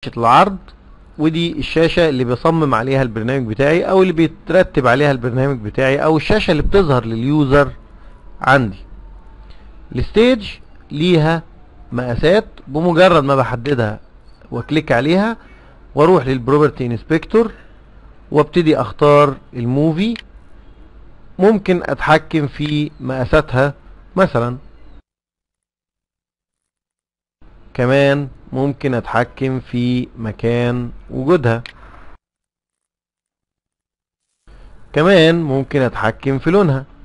شاشة العرض ودي الشاشة اللي بصمم عليها البرنامج بتاعي او اللي بيترتب عليها البرنامج بتاعي او الشاشة اللي بتظهر لليوزر عندي الستيج ليها مقاسات بمجرد ما بحددها واكليك عليها واروح للبروبرتي انسبكتور وابتدي اختار الموفي ممكن اتحكم في مقاساتها مثلا كمان ممكن اتحكم في مكان وجودها كمان ممكن اتحكم في لونها